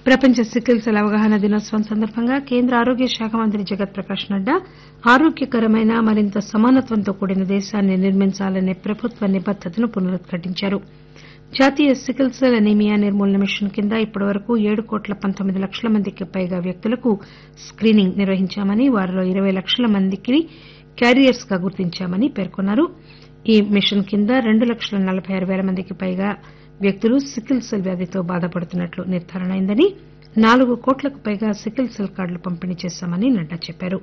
ప్రపంచ sickle cell అవగాహన దినోత్సవం సందర్భంగా కేంద్ర ఆరోగ్య శాఖ మంత్రి జగత్ ప్రకాష్ నడ్డా ఆరోగ్యకరమైన మరింత సమానత్వంతో కూడిన దేశాన్ని నిర్మించాలనే ప్రభుత్వ నిబద్దతను పునరుద్ఘాటించారు జాతీయ సికిల్ సెల్ అనీమియా నిర్మూలన మిషన్ కింద ఇప్పటివరకు ఏడు కోట్ల పంతొమ్మిది లక్షల మందికి పైగా వ్యక్తులకు స్కీనింగ్ నిర్వహించామని వారిలో ఇరవై లక్షల మందికి క్యారియర్స్ గా గుర్తించామని పేర్కొన్నారు ఈ మిషన్ కింద రెండు లక్షల నలబై ఆరు పేల మందికి పైగా వ్యక్తులు సికిల్ సెల్ వ్యాధితో బాధపడుతున్నట్లు నిర్దారణ అయిందని నాలుగు కోట్లకు పైగా సికిల్ సెల్ కార్డులు పంపిణీ చేశామని నడ్డా చెప్పారు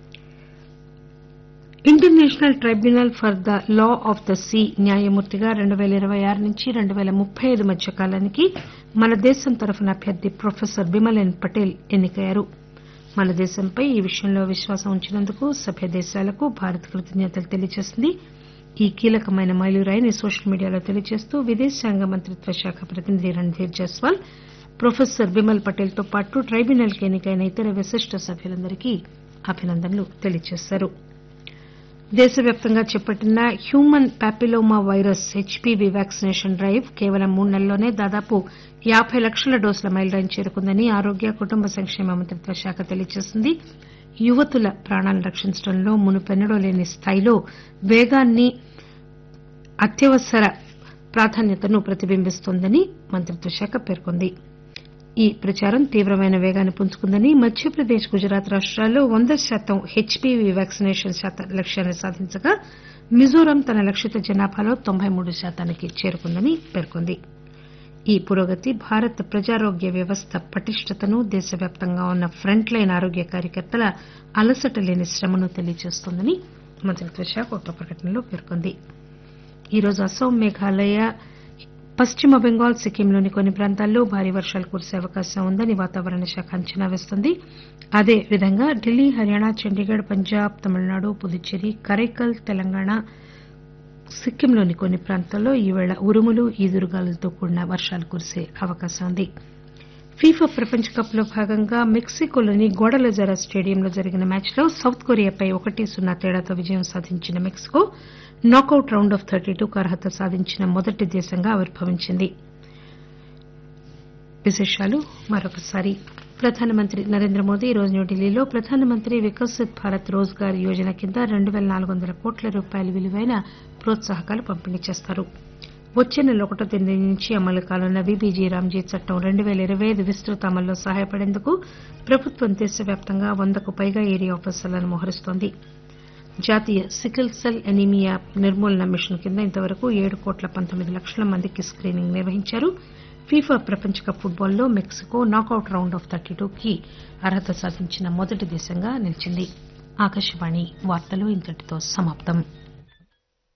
international tribunal for the law of the sea న్యాయమూర్తిగా రెండు పేల ఇరవై ఆరు నుంచి రెండు పేల ముప్పై ఐదు మధ్య కాలానికి మన దేశం తరఫున అభ్యర్థి ప్రొఫెసర్ బిమలెన్ పటేల్ ఎన్నికయ్యారు మన దేశంపై ఈ విషయంలో విశ్వాసం ఉంచినందుకు సభ్య దేశాలకు భారత్ కృతజ్ఞతలు తెలియజేసింది ఈ కీలకమైన మైలురాయిని సోషల్ మీడియాలో తెలియజేస్తూ విదేశాంగ మంత్రిత్వ శాఖ ప్రతినిధి రణ్ధీర్ జైస్వాల్ ప్రొఫెసర్ బిమల్ పటేల్ తో పాటు ట్రైబ్యునల్ కి ఎన్నికైన ఇతర విశిష్ట సభ్యులందరికీ అభినందనలు తెలియజేశారు దేశవ్యాప్తంగా చేపట్టిన human papilloma virus HPV vaccination drive కేవలం మూడు నెలల్లోనే దాదాపు యాబై లక్షల డోసుల మైలురాయిని చేరుకుందని ఆరోగ్య కుటుంబ సంక్షేమ మంత్రిత్వ శాఖ తెలియజేసింది యువతుల ప్రాణాలను రక్షించడంలో మునుపెన్నడూ లేని స్థాయిలో వేగాన్ని అత్యవసర ప్రాధాన్యతను ప్రతిబింబిస్తోందని మంత్రిత్వ శాఖ పేర్కొంది ఈ ప్రచారం తీవ్రమైన వేగాన్ని పుంజుకుందని మధ్యప్రదేశ్ గుజరాత్ రాష్టాల్లో వంద శాతం హెచ్పీవీ వ్యాక్సినేషన్ లక్ష్యాన్ని సాధించగా మిజోరాం తన లక్షిత జనాభాలో తొంభై మూడు శాతానికి చేరుకుందని పేర్కొంది ఈ పురోగతి భారత ప్రజారోగ్య వ్యవస్థ పటిష్టతను దేశవ్యాప్తంగా ఉన్న ఫ్రంట్ లైన్ ఆరోగ్య కార్యకర్తల అలసట లేని శ్రమను తెలియజేస్తోందని మంత్రిత్వ శాఖ ఒక ప్రకటనలో పేర్కొంది ఈరోజు అస్సాం మేఘాలయ పశ్చిమ బెంగాల్ సిక్కింలోని కొన్ని ప్రాంతాల్లో భారీ వర్షాలు కురిసే అవకాశం ఉందని వాతావరణ శాఖ అంచనా వేస్తోంది అదేవిధంగా ఢిల్లీ హర్యానా చండీగఢ్ పంజాబ్ తమిళనాడు పుదుచ్చేరి కరైకల్ తెలంగాణ సిక్కింలోని కొన్ని ప్రాంతాల్లో ఈవేళ ఉరుములు ఈదురుగాలులతో కూడిన వర్షాలు కురిసే అవకాశం ఉంది ఫీఫా ప్రపంచ కప్ లో భాగంగా మెక్సికోలోని గోడలజారా స్టేడియంలో జరిగిన మ్యాచ్లో సౌత్ కొరియాపై ఒకటి సున్నా తేడాతో విజయం సాధించిన Mexico knockout round of thirty టూకు అర్హత సాధించిన మొదటి దేశంగా ఆవిర్భవించింది విశేషాలు మరొకసారి ప్రధానమంత్రి నరేంద్ర మోదీ ఈరోజు న్యూఢిల్లీలో ప్రధానమంత్రి వికసిత్ భారత్ రోజ్గార్ యోజన కింద రెండు పేల నాలుగు వందల కోట్ల రూపాయల విలువైన ప్రోత్సాహకాలు పంపిణీ చేస్తారు వచ్చే నెల ఒకటో తేదీ నుంచి అమలు కానున్న విబీజీ రామ్జీ చట్టం రెండు పేల ఇరవై ఐదు విస్తృత అమల్లో సహాయపడేందుకు ప్రభుత్వం దేశవ్యాప్తంగా వందకు పైగా ఏరియా ఆఫీసర్లను మోహరిస్తోంది జాతీయ సికిల్ సెల్ ఎనీమియా నిర్మూలన మిషన్ కింద ఇంతవరకు ఏడు కోట్ల పంతొమ్మిది లక్షల మందికి స్కీనింగ్ నిర్వహించారు ఫీఫా ప్రపంచ కప్ ఫుట్బాల్లో Mexico knockout round of thirty టూకి అర్హత సాధించిన మొదటి దేశంగా నిలిచింది ఆకాశవాణి వార్తలు ఇంతటితో సమాప్తం